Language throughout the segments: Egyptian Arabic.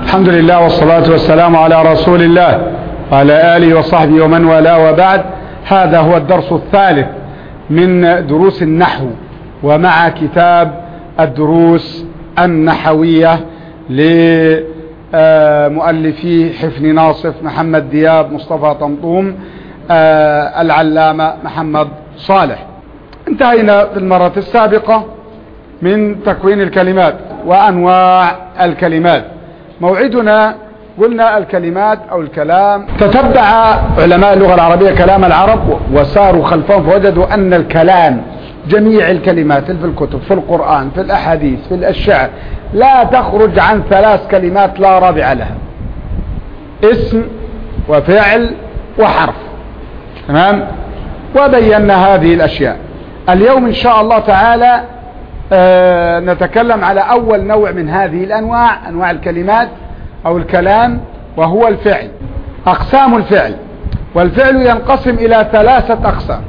الحمد لله والصلاة والسلام على رسول الله وعلى آله وصحبه ومن والاه وبعد هذا هو الدرس الثالث من دروس النحو ومع كتاب الدروس النحوية لمؤلفي حفن ناصف محمد دياب مصطفى طمطوم العلامة محمد صالح انتهينا في المرة السابقة من تكوين الكلمات وأنواع الكلمات موعدنا قلنا الكلمات أو الكلام تتبع علماء اللغة العربية كلام العرب وساروا خلفهم فوجدوا أن الكلام جميع الكلمات في الكتب في القرآن في الأحاديث في الشعر لا تخرج عن ثلاث كلمات لا رابع لها اسم وفعل وحرف تمام وبينا هذه الأشياء اليوم إن شاء الله تعالى آه نتكلم على أول نوع من هذه الأنواع أنواع الكلمات أو الكلام وهو الفعل أقسام الفعل والفعل ينقسم إلى ثلاثة أقسام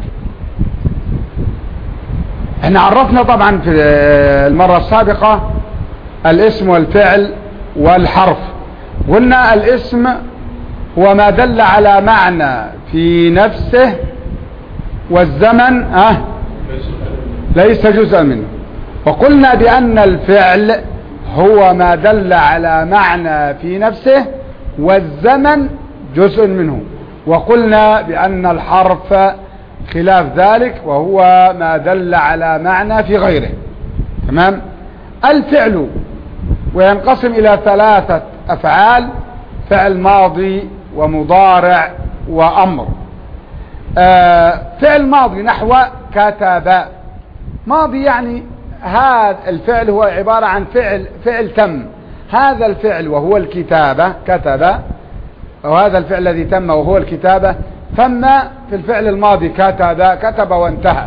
احنا عرفنا طبعا في المرة السابقة الاسم والفعل والحرف قلنا الاسم هو ما دل على معنى في نفسه والزمن اه ليس جزءا منه وقلنا بأن الفعل هو ما دل على معنى في نفسه والزمن جزء منه وقلنا بأن الحرف خلاف ذلك وهو ما دل على معنى في غيره تمام الفعل وينقسم إلى ثلاثة أفعال فعل ماضي ومضارع وأمر آه فعل ماضي نحو كتب ماضي يعني هذا الفعل هو عبارة عن فعل فعل تم هذا الفعل وهو الكتابة كتب وهذا الفعل الذي تم وهو الكتابة ثم في الفعل الماضي كتب كتب وانتهى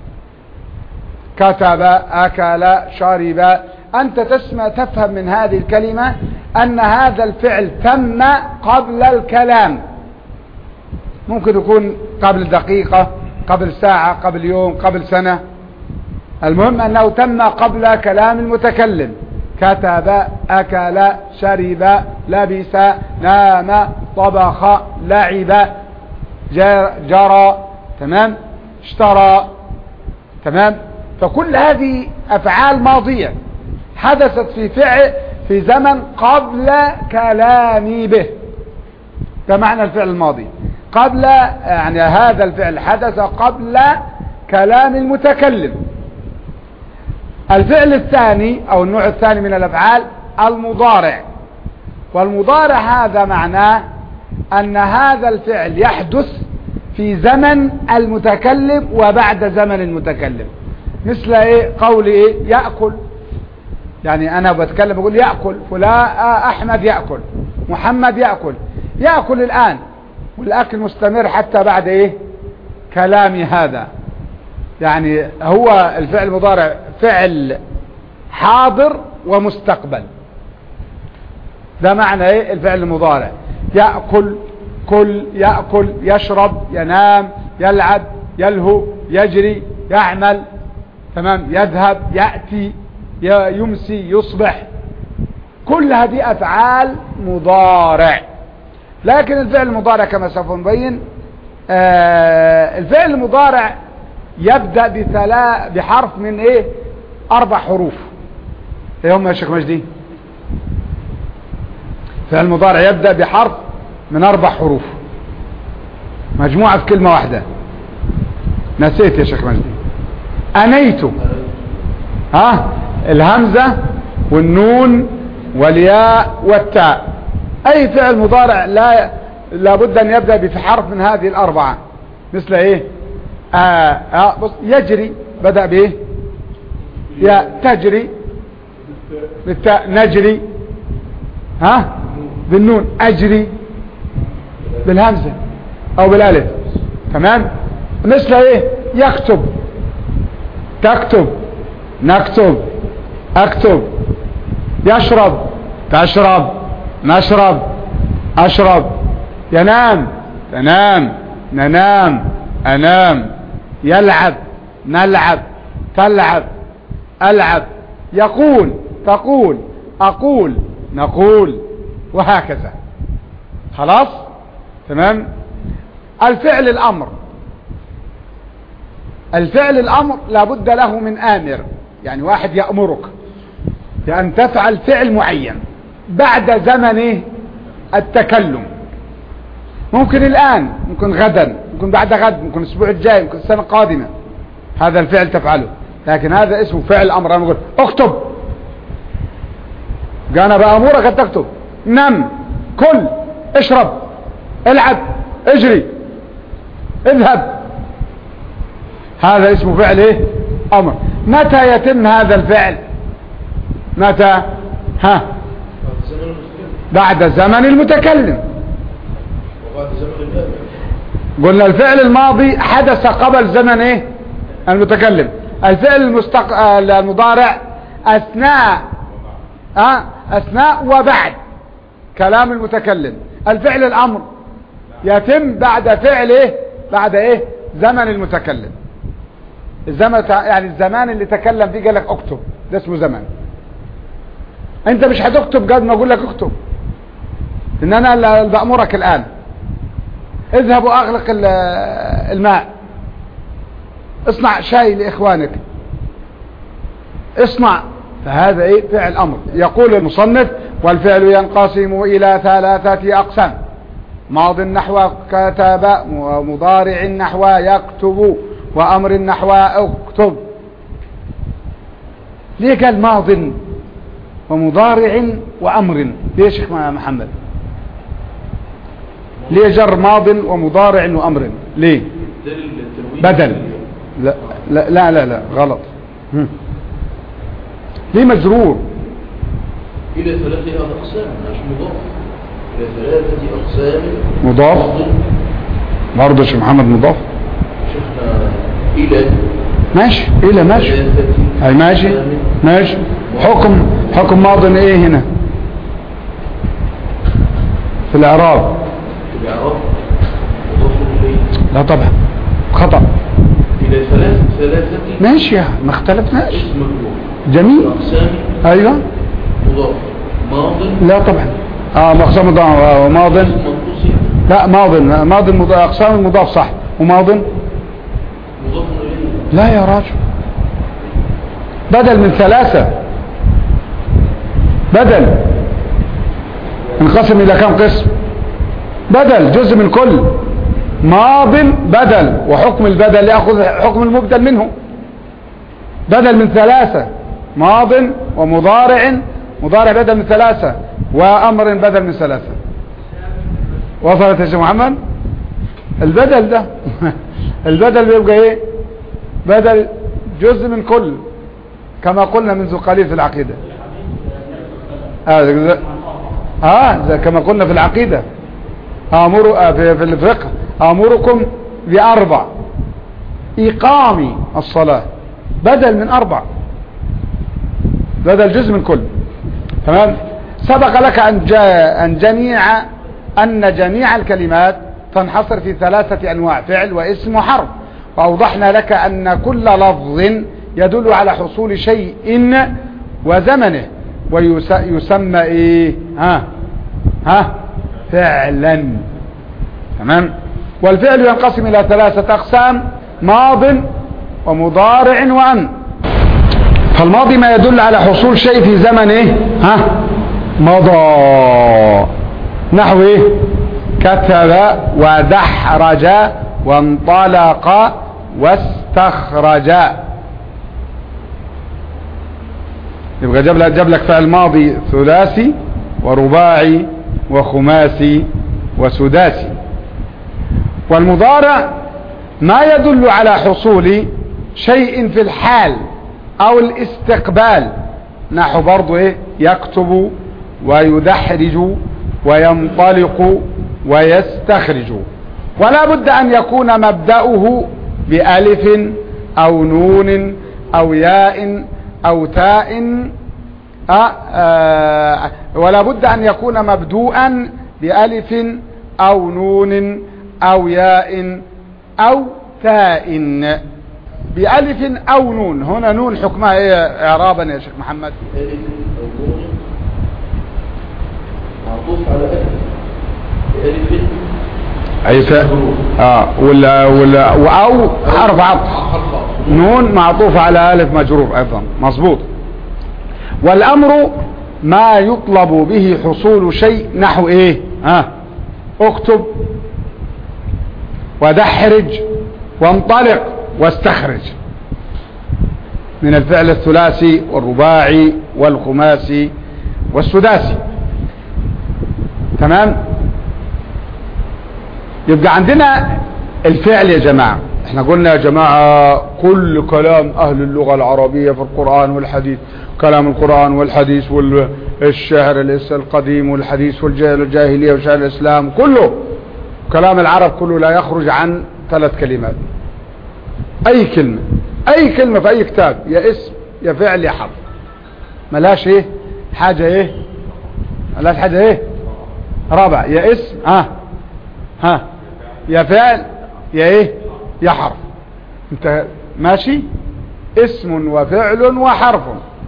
كتب أكل شرب أنت تسمع تفهم من هذه الكلمة أن هذا الفعل تم قبل الكلام ممكن يكون قبل دقيقة قبل ساعة قبل يوم قبل سنة المهم أنه تم قبل كلام المتكلم كتب أكل شرب لبس نام طبخ لعب جرى تمام اشترى تمام فكل هذه أفعال ماضية حدثت في فعل في زمن قبل كلامي به ده معنى الفعل الماضي قبل يعني هذا الفعل حدث قبل كلام المتكلم الفعل الثاني او النوع الثاني من الافعال المضارع والمضارع هذا معناه ان هذا الفعل يحدث في زمن المتكلم وبعد زمن المتكلم مثل ايه قول ايه يأكل يعني انا بتكلم بقول يأكل فلان احمد يأكل محمد يأكل يأكل الان والاكل مستمر حتى بعد ايه كلامي هذا يعني هو الفعل المضارع فعل حاضر ومستقبل ده معنى ايه الفعل المضارع يأكل كل يأكل يشرب ينام يلعب يلهو يجري يعمل تمام يذهب يأتي يمسي يصبح كل هذه أفعال مضارع لكن الفعل المضارع كما سوف نبين آه الفعل المضارع يبدأ بثلا بحرف من ايه اربع حروف ايه هم يا شيخ مجدي فعل المضارع يبدأ بحرف من اربع حروف مجموعة في كلمة واحدة نسيت يا شيخ مجدي انيت ها الهمزة والنون والياء والتاء اي فعل مضارع لا لابد ان يبدأ بحرف من هذه الاربعة مثل ايه آه آه بص يجري بدأ بايه يا تجري بالتاء نجري ها بالنون اجري بالهمزة او بالالف تمام مثل ايه يكتب تكتب نكتب اكتب يشرب تشرب نشرب اشرب ينام تنام ننام انام يلعب نلعب تلعب العب يقول تقول اقول نقول وهكذا خلاص تمام الفعل الأمر الفعل الأمر لابد له من آمر يعني واحد يأمرك بأن تفعل فعل معين بعد زمن التكلم ممكن الآن ممكن غدا ممكن بعد غد ممكن الأسبوع الجاي ممكن السنة القادمة هذا الفعل تفعله لكن هذا اسمه فعل أمر أنا أقول اكتب أنا بأمرك أن تكتب نم كل اشرب العب اجري اذهب هذا اسمه فعل ايه امر متى يتم هذا الفعل متى ها بعد زمن المتكلم قلنا الفعل الماضي حدث قبل زمن ايه المتكلم الفعل المستق... المضارع اثناء ها اثناء وبعد كلام المتكلم الفعل الامر يتم بعد فعل ايه بعد ايه زمن المتكلم الزمن يعني الزمان اللي تكلم فيه قال لك اكتب ده اسمه زمن انت مش هتكتب قد ما اقول لك اكتب ان انا اللي بأمرك الان اذهب واغلق الماء اصنع شاي لاخوانك اصنع فهذا ايه فعل امر يقول المصنف والفعل ينقسم الى ثلاثة اقسام ماض نحو كتب ومضارع نحو يكتب وامر نحو اكتب ليه قال ماض ومضارع وامر ليه شيخ محمد ليه جر ماض ومضارع وامر ليه بدل لا لا لا لا, لا غلط ليه مجرور إلى ثلاثة أقسام مش مضاف إلى ثلاثة أقسام مضاف برضه شيخ محمد مضاف شفنا إلى ماشي إلى ماشي هاي ماشي ماشي حكم حكم ماض ايه هنا في الاعراب الإعراب مضاف إليه لا طبعا خطأ إلى ثلاثة ثلاثة ماشي يا ما اختلفناش اسم مجرور جميل أقسام ايوه مضاف ماض لا طبعا اه مقسم مضاف وماض اسم منقوص لا ماض ماض المضاف اقسام المضاف صح وماض مضاف إليه لا يا راجل بدل من ثلاثة بدل انقسم الى كم قسم بدل جزء من كل ماض بدل وحكم البدل يأخذ حكم المبدل منه بدل من ثلاثة ماض ومضارع مضارع بدل من ثلاثة وأمر بدل من ثلاثة وصلت يا شيخ محمد البدل ده البدل بيبقى ايه بدل جزء من كل كما قلنا منذ قليل في العقيدة اه زي- اه زي كما قلنا في العقيدة امر آه في, في الفقه امركم باربع اقام الصلاة بدل من اربع بدل جزء من كل تمام سبق لك ان جاء ان جميع ان جميع الكلمات تنحصر في ثلاثة انواع فعل واسم وحرف واوضحنا لك ان كل لفظ يدل على حصول شيء وزمنه ويسمى ايه ها ها فعلا تمام والفعل ينقسم الى ثلاثة اقسام ماض ومضارع وامر فالماضي ما يدل على حصول شيء في زمن ايه ها مضى نحو ايه كتب ودحرج وانطلق واستخرج يبقى جاب لك جاب لك فعل ماضي ثلاثي ورباعي وخماسي وسداسي والمضارع ما يدل على حصول شيء في الحال او الاستقبال نحو برضو ايه يكتب ويدحرج وينطلق ويستخرج ولا بد ان يكون مبدأه بألف او نون او ياء او تاء آه آه ولا بد ان يكون مبدوءا بألف او نون او ياء او تاء بألف او نون هنا نون حكمها ايه اعرابا يا شيخ محمد ألف أو نون معطوف على ألف بألف اي ف... اه ولا ولا او حرف عطف حرف عطف. نون معطوف على الف مجرور ايضا مظبوط والامر ما يطلب به حصول شيء نحو ايه ها اكتب ودحرج وانطلق واستخرج من الفعل الثلاثي والرباعي والخماسي والسداسي تمام يبقى عندنا الفعل يا جماعة احنا قلنا يا جماعة كل كلام اهل اللغة العربية في القرآن والحديث كلام القرآن والحديث والشعر القديم والحديث والجاهلية وشعر الاسلام كله كلام العرب كله لا يخرج عن ثلاث كلمات اي كلمة اي كلمة في اي كتاب يا اسم يا فعل يا حرف ملاش ايه حاجة ايه ملاش حاجة ايه رابع يا اسم ها ها يا فعل يا ايه يا حرف انت ماشي اسم وفعل وحرف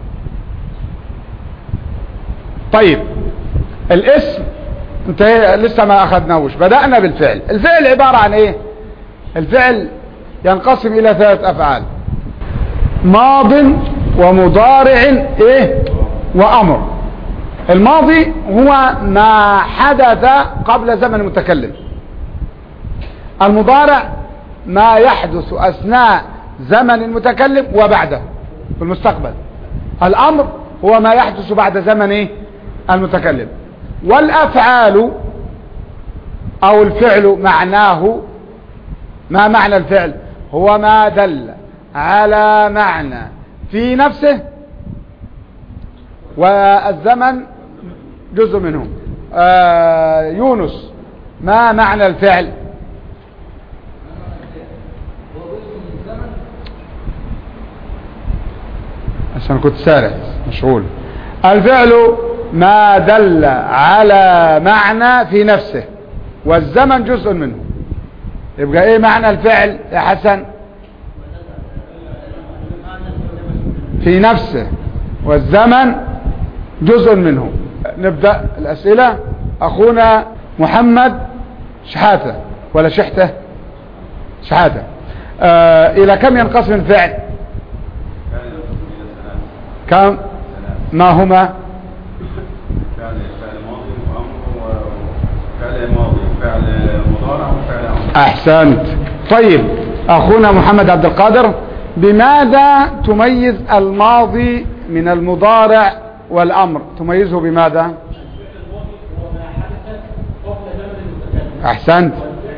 طيب الاسم انت لسه ما اخذناهوش بدأنا بالفعل الفعل عبارة عن ايه الفعل ينقسم الى ثلاث افعال ماض ومضارع ايه وامر الماضي هو ما حدث قبل زمن المتكلم المضارع ما يحدث اثناء زمن المتكلم وبعده في المستقبل الامر هو ما يحدث بعد زمن ايه المتكلم والافعال او الفعل معناه ما معنى الفعل هو ما دل على معنى في نفسه والزمن جزء منه آه يونس ما معنى الفعل عشان كنت سارع مشغول الفعل ما دل على معنى في نفسه والزمن جزء منه يبقى ايه معنى الفعل يا حسن في نفسه والزمن جزء منه نبدأ الأسئلة أخونا محمد شحاتة ولا شحتة شحاتة آه إلى كم ينقسم الفعل كم ما هما فعل فعل ماضي وامر وفعل ماضي فعل مضارع وفعل امر أحسنت طيب أخونا محمد عبد القادر بماذا تميز الماضي من المضارع والأمر تميزه بماذا أحسنت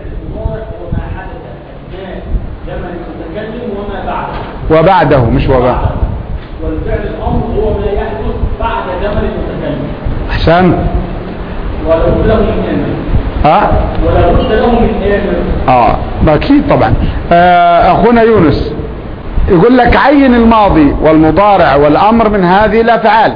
وبعده مش وبعد والفعل الامر هو ما يحدث بعد زمن المتكلم أحسنت ولا بد له من امر ها ولا بد له من امر اه ده اكيد طبعا آه اخونا يونس يقول لك عين الماضي والمضارع والامر من هذه الافعال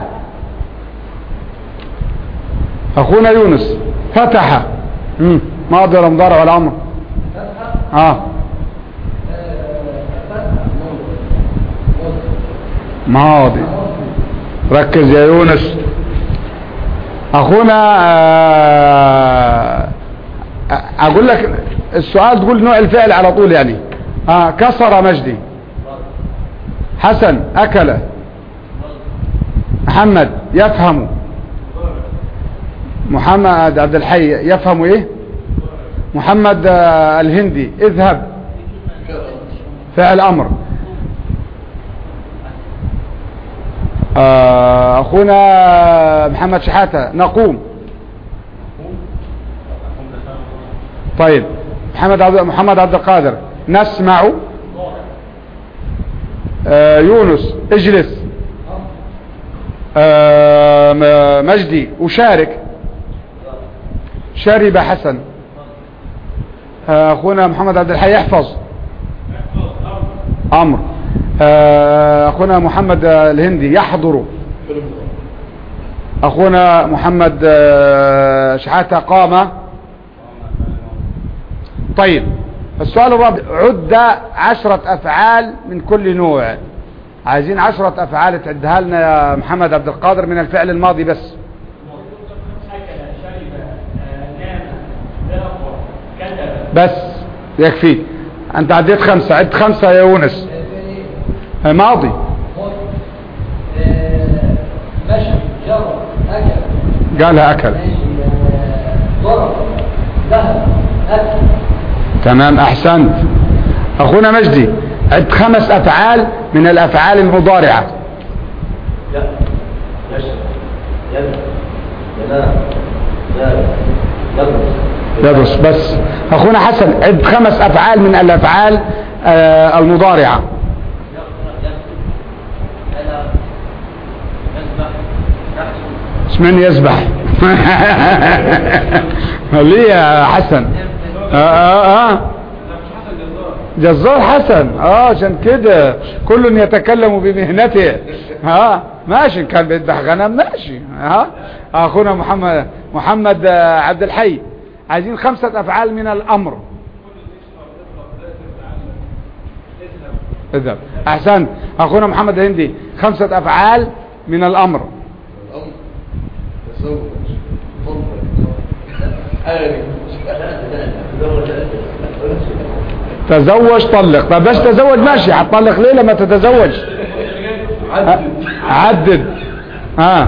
اخونا يونس فتح مم. ماضي ولا مضارع ولا امر اه ماضي ركز يا يونس اخونا آه، اقول لك السؤال تقول نوع الفعل على طول يعني آه كسر مجدي حسن اكل محمد يفهم محمد عبد الحي يفهم ايه محمد آه، الهندي اذهب فعل امر آه، اخونا محمد شحاتة نقوم طيب محمد عبد محمد عبد القادر نسمع آه، يونس اجلس آه، م- مجدي أشارك شرب حسن آه، أخونا محمد عبد الحي يحفظ أمر آه، أخونا محمد آه، الهندي يحضر فعل مضارع أخونا محمد آه، شحاتة قام طيب السؤال الرابع عد عشرة أفعال من كل نوع عايزين عشرة أفعال تعدها لنا يا محمد عبد القادر من الفعل الماضي بس بس يكفي انت عديت خمسة عد خمسة يا يونس آه، ماضي مشى جرى أكل قالها اكل ماشي آه، ضرب ذهب أكل تمام احسنت اخونا مجدي عد خمس افعال من الافعال المضارعة لا يشرب يذهب ينام ذهب يدرس يدرس بس اخونا حسن عد خمس افعال من الافعال آه، المضارعة اسمين يسبح ليه يا حسن آه آه آه. جزار حسن اه عشان كده كل يتكلم بمهنته ها ماشي كان بيذبح غنم ماشي ها اخونا محمد محمد آه، عبد الحي عايزين خمسة افعال من الامر اذهب احسن اخونا محمد هندي خمسة افعال من الامر الأمر تزوج طلق آري تزوج طلق طب باش تزوج ماشي هتطلق ليه لما تتزوج عدد عدد اه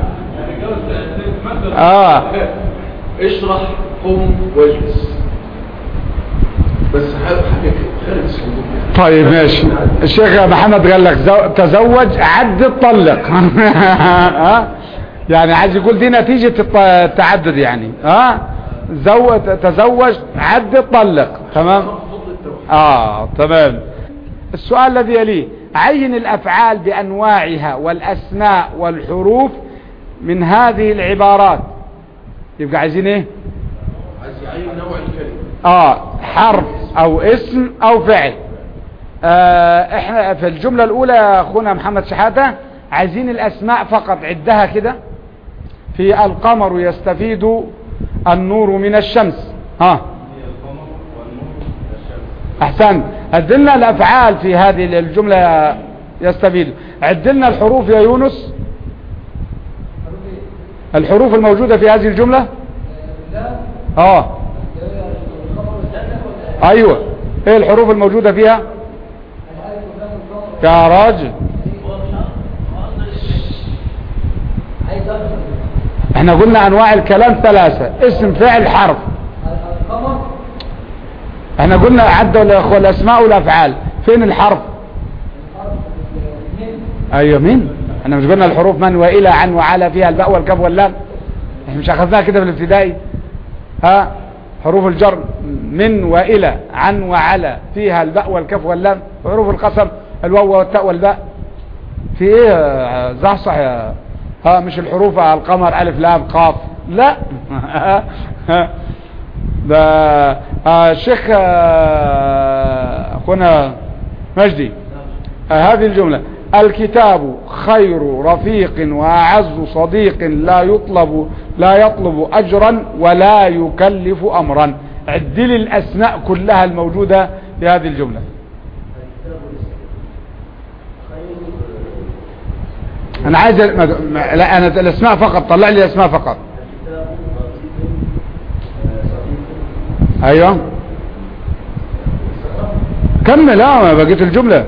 اه اشرح قم واجلس بس حاجة حاجة خارج الصندوق طيب ماشي الشيخ محمد قال لك زو... تزوج عدد طلق ها يعني عايز يقول دي نتيجة الت- التعدد يعني ها زو... تزوج عدد طلق تمام فضل التوحيد اه تمام السؤال الذي يليه عين الافعال بانواعها والاسماء والحروف من هذه العبارات يبقى عايزين ايه عايز يعين نوع الكلمة اه حرف او اسم او فعل آه احنا في الجملة الاولى يا اخونا محمد شحاتة عايزين الاسماء فقط عدها كده في القمر يستفيد النور من الشمس ها هي القمر والنور الشمس احسن عدلنا الافعال في هذه الجملة يستفيد عدلنا الحروف يا يونس الحروف الموجودة في هذه الجملة اه ايوه ايه الحروف الموجودة فيها يا راجل عايز أفهم احنا قلنا انواع الكلام ثلاثة اسم فعل حرف القمر احنا قلنا عدوا الاخوة الاسماء والافعال فين الحرف من ايوه مين احنا مش قلنا الحروف من والى عن وعلى فيها الباء والكاف واللام احنا مش اخذناها كده في الابتدائي ها حروف الجر من والى عن وعلى فيها الباء والكاف واللام حروف القسم الواو والتاء والباء في ايه يا زحصح يا ها مش الحروف على القمر الف لام قاف لا ده آه، الشيخ آه، اخونا مجدي آه، هذه الجملة الكتاب خير رفيق وأعز صديق لا يطلب لا يطلب أجرا ولا يكلف أمرا عدل الأسماء كلها الموجودة في هذه الجملة أنا عايز ما- ما- لا أنا الأسماء فقط طلع لي الأسماء فقط أيوه كمل اه ما بقيت الجملة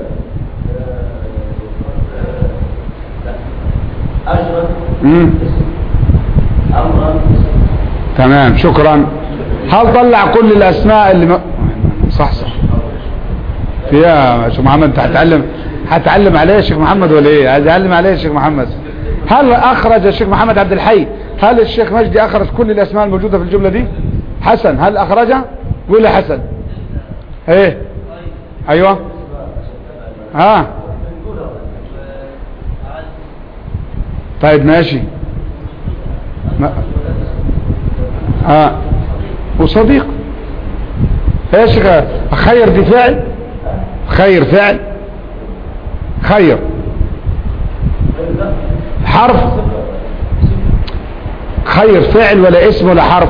أجرا مم. أمرا تمام شكرا هل طلع كل الاسماء اللي م... صح صح فيها يا شيخ محمد انت هتعلم هتعلم عليه يا شيخ محمد ولا ايه عايز يعلم عليه يا شيخ محمد هل اخرج الشيخ محمد عبد الحي هل الشيخ مجدي اخرج كل الاسماء الموجودة في الجملة دي حسن هل اخرجها قول لي حسن ايه ايوه ها طيب ماشي ما اه وصديق ايش خير دي فعل خير فعل خير حرف خير فعل ولا اسم ولا حرف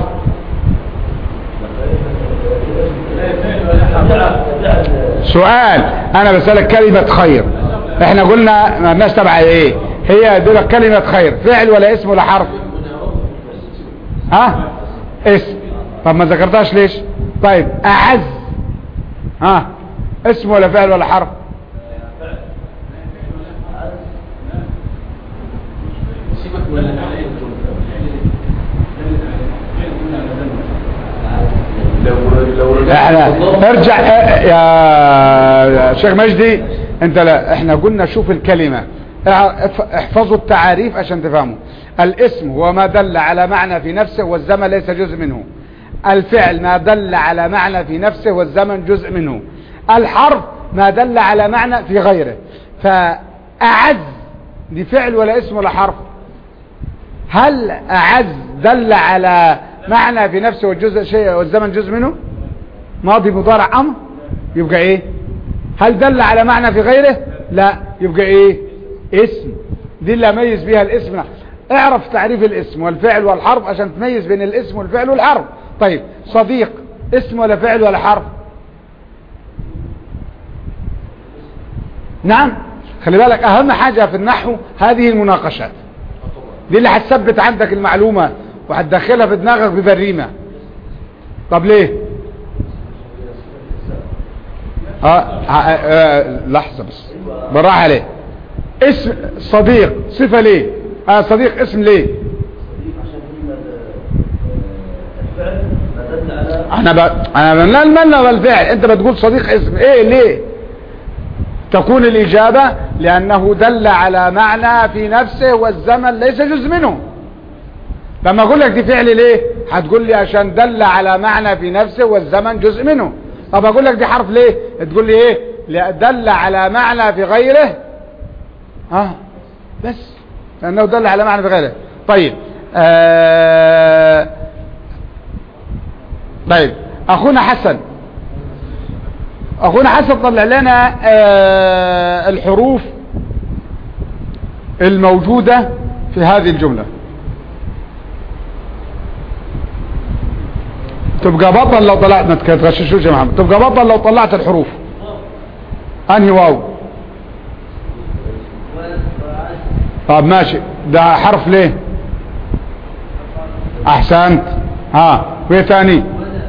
سؤال انا بسألك كلمة خير احنا قلنا ما الناس تبع ايه هي دول كلمة خير فعل ولا اسم ولا حرف ها اسم طب ما ذكرتهاش ليش طيب اعز ها اسم ولا فعل ولا حرف سيبك من الجملة لو لو احنا رجعت ارجع اه، يا شيخ مجدي انت لا احنا قلنا شوف الكلمة اح- احفظوا التعاريف عشان تفهموا الاسم هو ما دل على معنى في نفسه والزمن ليس جزء منه الفعل ما دل على معنى في نفسه والزمن جزء منه الحرف ما دل على معنى في غيره فأعز دي فعل ولا اسم ولا حرف هل أعز دل على معنى في نفسه والجزء شيء والزمن جزء منه ماضي مضارع أمر يبقى إيه هل دل على معنى في غيره لا يبقى إيه اسم دي اللي أميز بيها الاسم اعرف تعريف الاسم والفعل والحرف عشان تميز بين الاسم والفعل والحرف طيب صديق اسم ولا فعل ولا حرف نعم خلي بالك أهم حاجة في النحو هذه المناقشات دي اللي هتثبت عندك المعلومة وهتدخلها في دماغك ببريمة طب ليه اه, آه, آه لحظة بس بالراحة عليه اسم صديق صفة ليه آه صديق اسم ليه عشان كلمة الفعل ما دل على انا ب... انا لا المنى والفعل انت بتقول صديق اسم ايه ليه تكون الاجابة لانه دل على معنى في نفسه والزمن ليس جزء منه لما اقول لك دي فعل ليه هتقول لي عشان دل على معنى في نفسه والزمن جزء منه طب اقول لك دي حرف ليه تقول لي ايه لا- دل على معنى في غيره اه بس لانه دل على معنى في غيره طيب آه طيب اخونا حسن اخونا حسن طلع لنا آه الحروف الموجودة في هذه الجملة تبقى بطل لو طلعت ما تغششوش يا محمد تبقى بطل لو طلعت الحروف انهي واو طب ماشي ده حرف ليه احسنت ها وايه تاني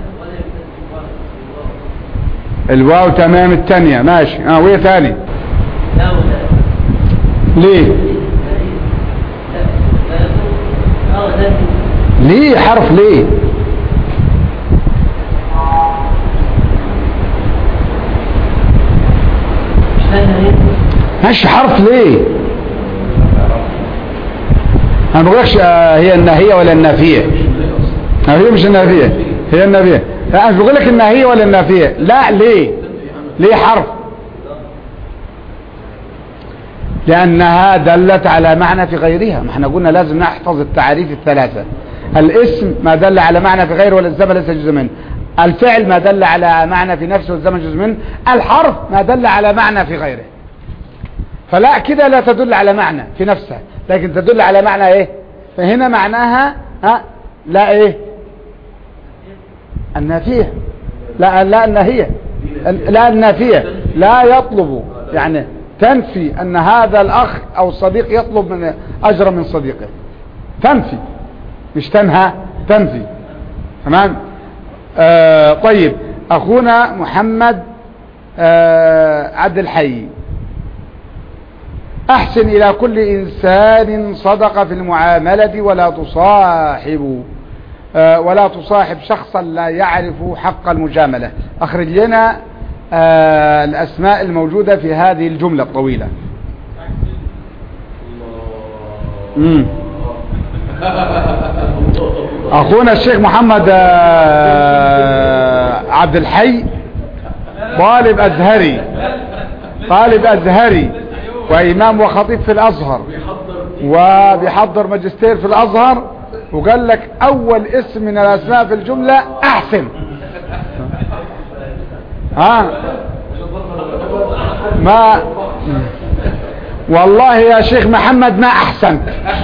الواو تمام التانية ماشي ها وايه تاني لا ولا ليه لا لا ليه حرف ليه ماشي حرف ليه انا ما بقولكش آه، هي الناهية ولا النافية آه، هي مش النافية هي النافية لا انا بقول لك الناهية ولا النافية لا ليه ليه حرف لأنها دلت على معنى في غيرها ما احنا قلنا لازم نحفظ التعاريف الثلاثة الاسم ما دل على معنى في غيره ولا الزمن ليس جزء منه الفعل ما دل على معنى في نفسه والزمن جزء منه الحرف ما دل على معنى في غيره فلا كده لا تدل على معنى في نفسها لكن تدل على معنى ايه فهنا معناها ها لا ايه النافية لا لا النهية لا النافية لا يطلب يعني تنفي ان هذا الاخ او الصديق يطلب من اجر من صديقه تنفي مش تنهى تنفي تمام آه طيب اخونا محمد آه عبد الحي احسن الى كل انسان صدق في المعاملة ولا تصاحب آه، ولا تصاحب شخصا لا يعرف حق المجاملة اخرج لنا آه، الاسماء الموجودة في هذه الجملة الطويلة مم. اخونا الشيخ محمد آه، عبد الحي طالب ازهري طالب ازهري وامام وخطيب في الازهر وبيحضر ماجستير في الازهر وقال لك اول اسم من الاسماء في الجملة احسن ها ما والله يا شيخ محمد ما احسنت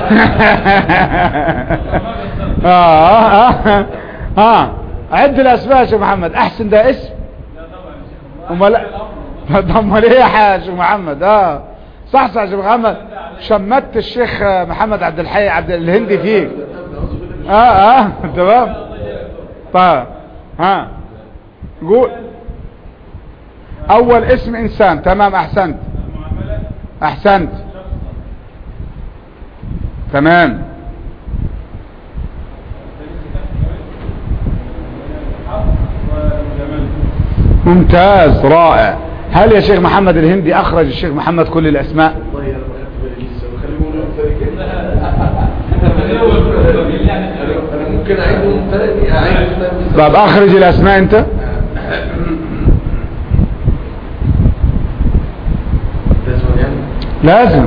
اه اه اه عد الاسماء يا شيخ محمد احسن ده اسم امال طب امال ايه يا شيخ محمد اه صح صح يا شيخ محمد شمت الشيخ محمد عبد الحي عبد الهندي فيك اه اه تمام طيب ها قول اول اسم انسان تمام احسنت المعاملة احسنت شخصا تمام حق وجمال ممتاز رائع هل يا شيخ محمد الهندي اخرج الشيخ محمد كل الاسماء والله انا ما خدت بالي لسه وخليهم اكثر كده انا ممكن اعيدهم ثاني اعيدهم ثاني طب اخرج الاسماء انت لازم يعني لازم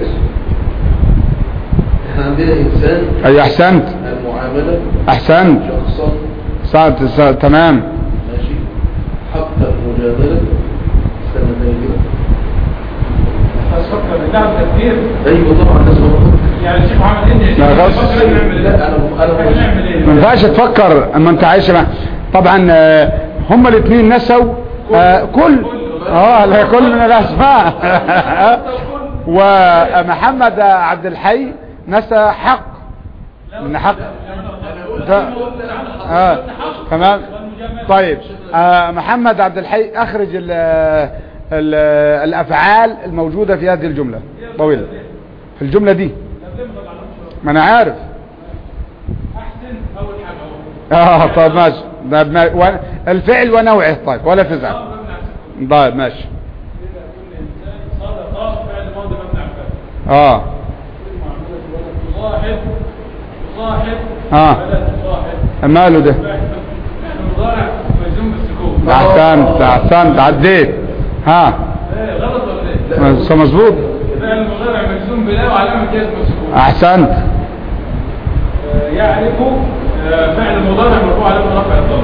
احنا عندنا انسان اي احسنت المعاملة احسنت شخصا صارت صارت- تمام ماشي حق المجادلة استنى تاني كده بس فكر بالله تفكير ايوه طبعا لازم افكر يعني الشيخ محمد هندي يا لا، شيخ غصب. فكر نعمل لا ايه؟ انا انا احنا نعمل ايه؟ ما ينفعش تفكر اما انت عايش مع طبعا آه، هما الاثنين نسوا آه، كل اه لا كل من الاسماء ومحمد عبد الحي نسى حق من حق ده- اه تمام طيب آه محمد عبد الحي اخرج ال ال الافعال الموجودة في هذه الجملة طويلة في الجملة دي ما انا عارف احسن اول حاجه اهو اه طيب ماشي طيب ما و... الفعل ونوعه طيب ولا تزعل طيب ماشي كده كل انسان صدق فعل ماضي مبني على الفعل اه تصاحب تصاحب آه. ولا تصاحب ماله ده فعل مضارع مجزوم بالسكون احسنت احسنت عديت ها ايه غلط ولا ايه؟ بس مظبوط فعل المضارع مجزوم بلا وعلامة جزم السكون احسنت آه، يعرف آه، فعل المضارع مرفوع علامة رفع الضم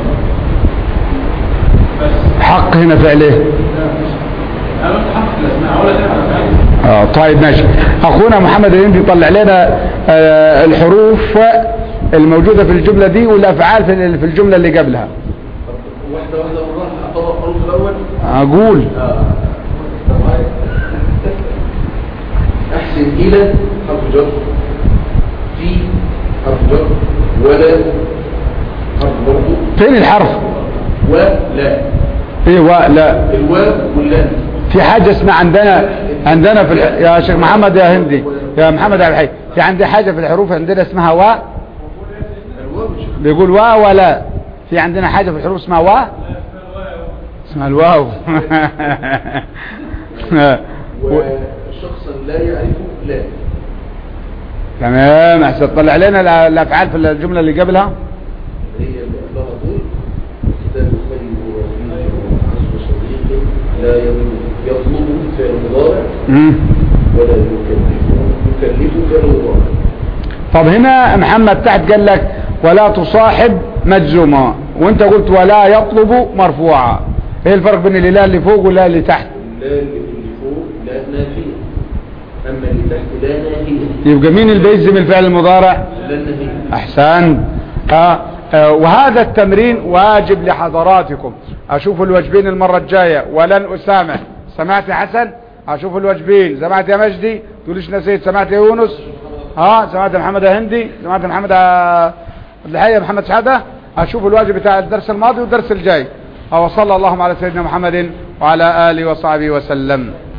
بس حق هنا فعل ايه لا مش انا قلت حق الاسماء ولا تعرف عادي اه طيب ماشي اخونا محمد الهندي يطلع لنا آه الحروف الموجودة في الجملة دي والافعال في ال- في الجملة اللي قبلها واحدة واحدة بالراحة اعتبر الحروف الاول اقول آه. احسن الى حرف جر في حرف جر ولا حرف برضو فين الحرف ولا ايه لا الواو واللام في حاجة اسمها عندنا عندنا في الح... يا شيخ محمد يا هندي يا محمد عبد الحي في عندي حاجة في الحروف عندنا اسمها وا الواو مش بيقول وا ولا في عندنا حاجة في الحروف اسمها وا اسمها الواو وشخصا لا يعرفه لا تمام احسن طلع لنا الأ- الافعال في الجملة اللي قبلها هي اللي قبلها طول كتاب خير ورفيق وحسب صديق لا يطلب يطلب فعل مضارع مم. ولا يكلفه يكلفه فعل مضارع طب هنا محمد تحت قال لك ولا تصاحب مجزومة وانت قلت ولا يطلب مرفوعة ايه الفرق بين الاله اللي فوق والله اللي تحت لا اللي فوق لا نافية أما اللي تحت لا ناهية يبقى مين اللي بيلزم الفعل المضارع لا ناهية احسن آه آه وهذا التمرين واجب لحضراتكم اشوف الواجبين المرة الجاية ولن اسامح سمعت يا حسن اشوف الواجبين سمعت يا مجدي تقوليش نسيت سمعت يا يونس اه سمعت يا محمد يا هندي سمعت يا محمد يا الحقيقة محمد شهادة اشوف الواجب بتاع الدرس الماضي والدرس الجاي وصلى اللهم على سيدنا محمد وعلى آله وصحبه وسلم